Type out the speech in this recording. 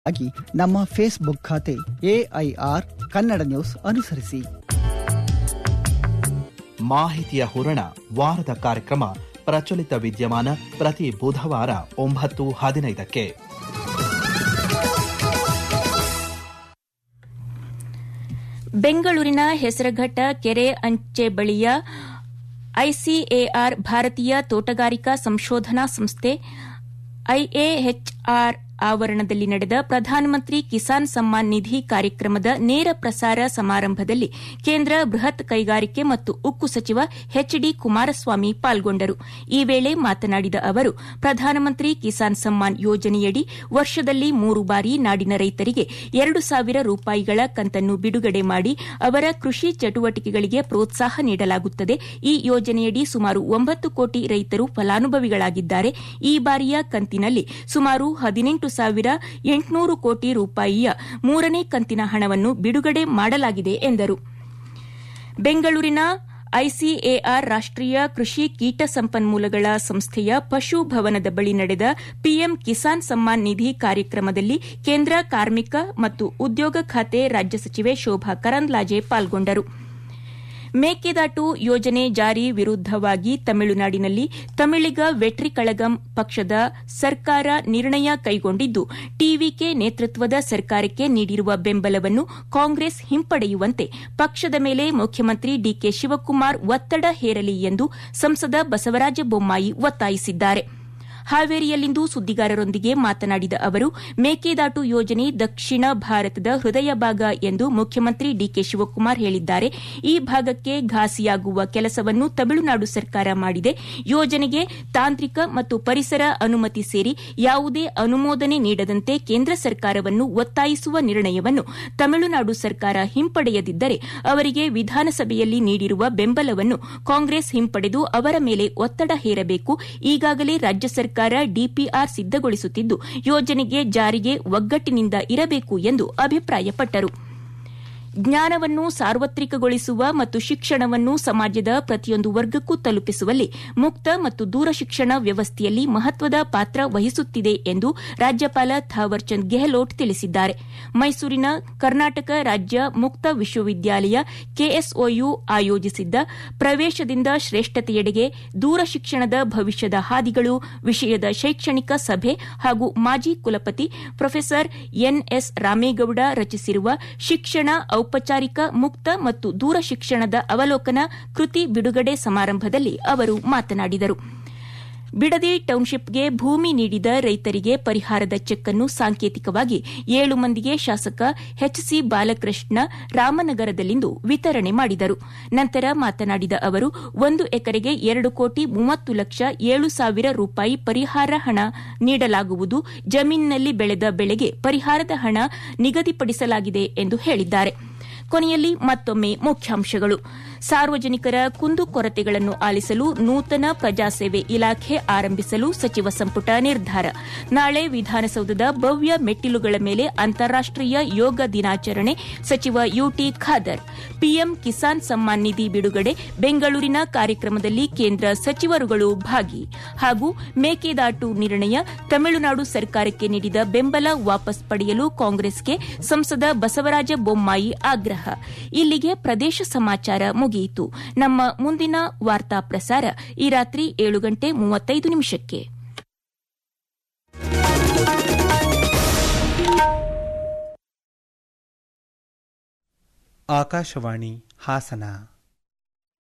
ಆಗಿ ನಮ್ಮ ಫೇಸ್ಬುಕ್ ಖಾತೆ ಎಐಆರ್ ಕನ್ನಡ ನ್ಯೂಸ್ ಅನುಸರಿಸಿ ಮಾಹಿತಿಯ ಹೂರಣ ವಾರದ ಕಾರ್ಯಕ್ರಮ ಪ್ರಚಲಿತ ವಿದ್ಯಮಾನ ಪ್ರತಿ ಬುಧವಾರ ಒಂಬತ್ತು ಹದಿನೈದಕ್ಕೆ ಬೆಂಗಳೂರಿನ ಹೆಸರಘಟ್ಟ ಕೆರೆ ಅಂಚೆ ಬಳಿಯ ಐಸಿಎಆರ್ ಭಾರತೀಯ ತೋಟಗಾರಿಕಾ ಸಂಶೋಧನಾ ಸಂಸ್ಥೆ ಐಎಎಚ್ಆರ್ ಆವರಣದಲ್ಲಿ ನಡೆದ ಪ್ರಧಾನಮಂತ್ರಿ ಕಿಸಾನ್ ಸಮ್ಮಾನ್ ನಿಧಿ ಕಾರ್ಯಕ್ರಮದ ನೇರ ಪ್ರಸಾರ ಸಮಾರಂಭದಲ್ಲಿ ಕೇಂದ್ರ ಬೃಹತ್ ಕೈಗಾರಿಕೆ ಮತ್ತು ಉಕ್ಕು ಸಚಿವ ಎಚ್ ಡಿ ಕುಮಾರಸ್ವಾಮಿ ಪಾಲ್ಗೊಂಡರು ಈ ವೇಳೆ ಮಾತನಾಡಿದ ಅವರು ಪ್ರಧಾನಮಂತ್ರಿ ಕಿಸಾನ್ ಸಮ್ಮಾನ್ ಯೋಜನೆಯಡಿ ವರ್ಷದಲ್ಲಿ ಮೂರು ಬಾರಿ ನಾಡಿನ ರೈತರಿಗೆ ಎರಡು ಸಾವಿರ ರೂಪಾಯಿಗಳ ಕಂತನ್ನು ಬಿಡುಗಡೆ ಮಾಡಿ ಅವರ ಕೃಷಿ ಚಟುವಟಿಕೆಗಳಿಗೆ ಪ್ರೋತ್ಸಾಹ ನೀಡಲಾಗುತ್ತದೆ ಈ ಯೋಜನೆಯಡಿ ಸುಮಾರು ಒಂಬತ್ತು ಕೋಟಿ ರೈತರು ಫಲಾನುಭವಿಗಳಾಗಿದ್ದಾರೆ ಈ ಬಾರಿಯ ಕಂತಿನಲ್ಲಿ ಸುಮಾರು ಹದಿನೆಂಟು ಸಾವಿರ ಎಂಟುನೂರು ಕೋಟಿ ರೂಪಾಯಿಯ ಮೂರನೇ ಕಂತಿನ ಹಣವನ್ನು ಬಿಡುಗಡೆ ಮಾಡಲಾಗಿದೆ ಎಂದರು ಬೆಂಗಳೂರಿನ ಐಸಿಎಆರ್ ರಾಷ್ಟೀಯ ಕೃಷಿ ಕೀಟ ಸಂಪನ್ಮೂಲಗಳ ಸಂಸ್ಥೆಯ ಪಶು ಭವನದ ಬಳಿ ನಡೆದ ಪಿಎಂ ಕಿಸಾನ್ ಸಮ್ಮಾನ್ ನಿಧಿ ಕಾರ್ಯಕ್ರಮದಲ್ಲಿ ಕೇಂದ್ರ ಕಾರ್ಮಿಕ ಮತ್ತು ಉದ್ಯೋಗ ಖಾತೆ ರಾಜ್ಯ ಸಚಿವೆ ಶೋಭಾ ಕರಂದ್ಲಾಜೆ ಪಾಲ್ಗೊಂಡರು ಮೇಕೆದಾಟು ಯೋಜನೆ ಜಾರಿ ವಿರುದ್ದವಾಗಿ ತಮಿಳುನಾಡಿನಲ್ಲಿ ತಮಿಳಿಗ ವೆಟ್ರಿ ಕಳಗಂ ಪಕ್ಷದ ಸರ್ಕಾರ ನಿರ್ಣಯ ಕೈಗೊಂಡಿದ್ದು ಟಿವಿಕೆ ನೇತೃತ್ವದ ಸರ್ಕಾರಕ್ಕೆ ನೀಡಿರುವ ಬೆಂಬಲವನ್ನು ಕಾಂಗ್ರೆಸ್ ಹಿಂಪಡೆಯುವಂತೆ ಪಕ್ಷದ ಮೇಲೆ ಮುಖ್ಯಮಂತ್ರಿ ಡಿಕೆ ಶಿವಕುಮಾರ್ ಒತ್ತಡ ಹೇರಲಿ ಎಂದು ಸಂಸದ ಬಸವರಾಜ ಬೊಮ್ಮಾಯಿ ಒತ್ತಾಯಿಸಿದ್ದಾರೆ ಹಾವೇರಿಯಲ್ಲಿಂದು ಸುದ್ದಿಗಾರರೊಂದಿಗೆ ಮಾತನಾಡಿದ ಅವರು ಮೇಕೆದಾಟು ಯೋಜನೆ ದಕ್ಷಿಣ ಭಾರತದ ಹೃದಯ ಭಾಗ ಎಂದು ಮುಖ್ಯಮಂತ್ರಿ ಡಿಕೆ ಶಿವಕುಮಾರ್ ಹೇಳಿದ್ದಾರೆ ಈ ಭಾಗಕ್ಕೆ ಘಾಸಿಯಾಗುವ ಕೆಲಸವನ್ನು ತಮಿಳುನಾಡು ಸರ್ಕಾರ ಮಾಡಿದೆ ಯೋಜನೆಗೆ ತಾಂತ್ರಿಕ ಮತ್ತು ಪರಿಸರ ಅನುಮತಿ ಸೇರಿ ಯಾವುದೇ ಅನುಮೋದನೆ ನೀಡದಂತೆ ಕೇಂದ್ರ ಸರ್ಕಾರವನ್ನು ಒತ್ತಾಯಿಸುವ ನಿರ್ಣಯವನ್ನು ತಮಿಳುನಾಡು ಸರ್ಕಾರ ಹಿಂಪಡೆಯದಿದ್ದರೆ ಅವರಿಗೆ ವಿಧಾನಸಭೆಯಲ್ಲಿ ನೀಡಿರುವ ಬೆಂಬಲವನ್ನು ಕಾಂಗ್ರೆಸ್ ಹಿಂಪಡೆದು ಅವರ ಮೇಲೆ ಒತ್ತಡ ಹೇರಬೇಕು ಈಗಾಗಲೇ ರಾಜ್ಯ ಸರ್ಕಾರ ಡಿಪಿಆರ್ ಸಿದ್ದಗೊಳಿಸುತ್ತಿದ್ದು ಯೋಜನೆಗೆ ಜಾರಿಗೆ ಒಗ್ಗಟ್ಟಿನಿಂದ ಇರಬೇಕು ಎಂದು ಅಭಿಪ್ರಾಯಪಟ್ಟರು ಜ್ಞಾನವನ್ನು ಸಾರ್ವತ್ರಿಕಗೊಳಿಸುವ ಮತ್ತು ಶಿಕ್ಷಣವನ್ನು ಸಮಾಜದ ಪ್ರತಿಯೊಂದು ವರ್ಗಕ್ಕೂ ತಲುಪಿಸುವಲ್ಲಿ ಮುಕ್ತ ಮತ್ತು ದೂರ ಶಿಕ್ಷಣ ವ್ಯವಸ್ಥೆಯಲ್ಲಿ ಮಹತ್ವದ ಪಾತ್ರ ವಹಿಸುತ್ತಿದೆ ಎಂದು ರಾಜ್ಯಪಾಲ ಥಾವರ್ಚಂದ್ ಗೆಹ್ಲೋಟ್ ತಿಳಿಸಿದ್ದಾರೆ ಮೈಸೂರಿನ ಕರ್ನಾಟಕ ರಾಜ್ಯ ಮುಕ್ತ ವಿಶ್ವವಿದ್ಯಾಲಯ ಕೆಎಸ್ಒಯು ಆಯೋಜಿಸಿದ್ದ ಪ್ರವೇಶದಿಂದ ಶ್ರೇಷ್ಠತೆಯೆಡೆಗೆ ದೂರ ಶಿಕ್ಷಣದ ಭವಿಷ್ಯದ ಹಾದಿಗಳು ವಿಷಯದ ಶೈಕ್ಷಣಿಕ ಸಭೆ ಹಾಗೂ ಮಾಜಿ ಕುಲಪತಿ ಪ್ರೊಫೆಸರ್ ಎನ್ಎಸ್ ರಾಮೇಗೌಡ ರಚಿಸಿರುವ ಶಿಕ್ಷಣ ಔಪಚಾರಿಕ ಮುಕ್ತ ಮತ್ತು ದೂರ ಶಿಕ್ಷಣದ ಅವಲೋಕನ ಕೃತಿ ಬಿಡುಗಡೆ ಸಮಾರಂಭದಲ್ಲಿ ಅವರು ಮಾತನಾಡಿದರು ಬಿಡದಿ ಟೌನ್ಶಿಪ್ಗೆ ಭೂಮಿ ನೀಡಿದ ರೈತರಿಗೆ ಪರಿಹಾರದ ಚೆಕ್ ಅನ್ನು ಸಾಂಕೇತಿಕವಾಗಿ ಏಳು ಮಂದಿಗೆ ಶಾಸಕ ಎಚ್ಸಿ ಬಾಲಕೃಷ್ಣ ರಾಮನಗರದಲ್ಲಿಂದು ವಿತರಣೆ ಮಾಡಿದರು ನಂತರ ಮಾತನಾಡಿದ ಅವರು ಒಂದು ಎಕರೆಗೆ ಎರಡು ಕೋಟಿ ಮೂವತ್ತು ಲಕ್ಷ ಏಳು ಸಾವಿರ ರೂಪಾಯಿ ಪರಿಹಾರ ಹಣ ನೀಡಲಾಗುವುದು ಜಮೀನಿನಲ್ಲಿ ಬೆಳೆದ ಬೆಳೆಗೆ ಪರಿಹಾರದ ಹಣ ನಿಗದಿಪಡಿಸಲಾಗಿದೆ ಎಂದು ಹೇಳಿದ್ದಾರೆ ಕೊನೆಯಲ್ಲಿ ಮತ್ತೊಮ್ಮೆ ಮುಖ್ಯಾಂಶಗಳು ಸಾರ್ವಜನಿಕರ ಕುಂದುಕೊರತೆಗಳನ್ನು ಆಲಿಸಲು ನೂತನ ಪ್ರಜಾಸೇವೆ ಇಲಾಖೆ ಆರಂಭಿಸಲು ಸಚಿವ ಸಂಪುಟ ನಿರ್ಧಾರ ನಾಳೆ ವಿಧಾನಸೌಧದ ಭವ್ಯ ಮೆಟ್ಟಿಲುಗಳ ಮೇಲೆ ಅಂತಾರಾಷ್ಟೀಯ ಯೋಗ ದಿನಾಚರಣೆ ಸಚಿವ ಯುಟಿ ಖಾದರ್ ಪಿಎಂ ಕಿಸಾನ್ ಸಮ್ಮಾನ್ ನಿಧಿ ಬಿಡುಗಡೆ ಬೆಂಗಳೂರಿನ ಕಾರ್ಯಕ್ರಮದಲ್ಲಿ ಕೇಂದ್ರ ಸಚಿವರುಗಳು ಭಾಗಿ ಹಾಗೂ ಮೇಕೆದಾಟು ನಿರ್ಣಯ ತಮಿಳುನಾಡು ಸರ್ಕಾರಕ್ಕೆ ನೀಡಿದ ಬೆಂಬಲ ವಾಪಸ್ ಪಡೆಯಲು ಕಾಂಗ್ರೆಸ್ಗೆ ಸಂಸದ ಬಸವರಾಜ ಬೊಮ್ಮಾಯಿ ಆಗ್ರಹ ಇಲ್ಲಿಗೆ ಪ್ರದೇಶ ಸಮಾಚಾರ ಮುಗಿಯಿತು ನಮ್ಮ ಮುಂದಿನ ವಾರ್ತಾ ಪ್ರಸಾರ ಈ ರಾತ್ರಿ ಏಳು ಗಂಟೆ ಮೂವತ್ತೈದು ನಿಮಿಷಕ್ಕೆ ಆಕಾಶವಾಣಿ ಹಾಸನ